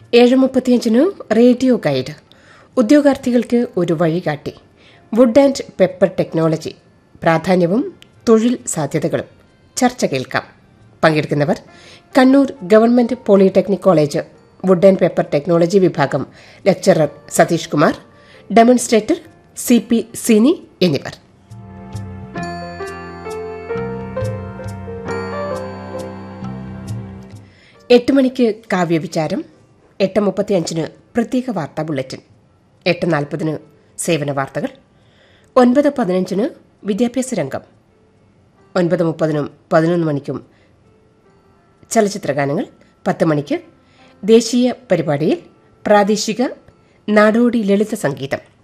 ഏഴ് മുപ്പത്തിയഞ്ചിന് radio guide ഉദ്യോഗാർത്ഥികൾക്ക് ഒരു വഴികാട്ടി വുഡ് ആൻഡ് പെപ്പർ ടെക്നോളജി പ്രാധാന്യവും തൊഴിൽ സാധ്യതകളും ചർച്ച കേൾക്കാം പങ്കെടുക്കുന്നവർ Kannur government polytechnic college wood and paper technology വിഭാഗം lecturer Satheesh Kumar demonstrator C P Sini എന്നിവർ എട്ട് മണിക്ക് കാവ്യവിചാരം എട്ട് മുപ്പത്തിയഞ്ചിന് പ്രത്യേക വാർത്താ ബുള്ളറ്റിൻ എട്ട് നാൽപ്പതിന് സേവന വാർത്തകൾ ഒൻപത് പതിനഞ്ചിന് വിദ്യാഭ്യാസ രംഗം ഒൻപത് മുപ്പതിനും പതിനൊന്ന് മണിക്കും ചലച്ചിത്രഗാനങ്ങൾ പത്ത് മണിക്ക് ദേശീയ പരിപാടിയിൽ പ്രാദേശിക നാടോടി ലളിത സംഗീതം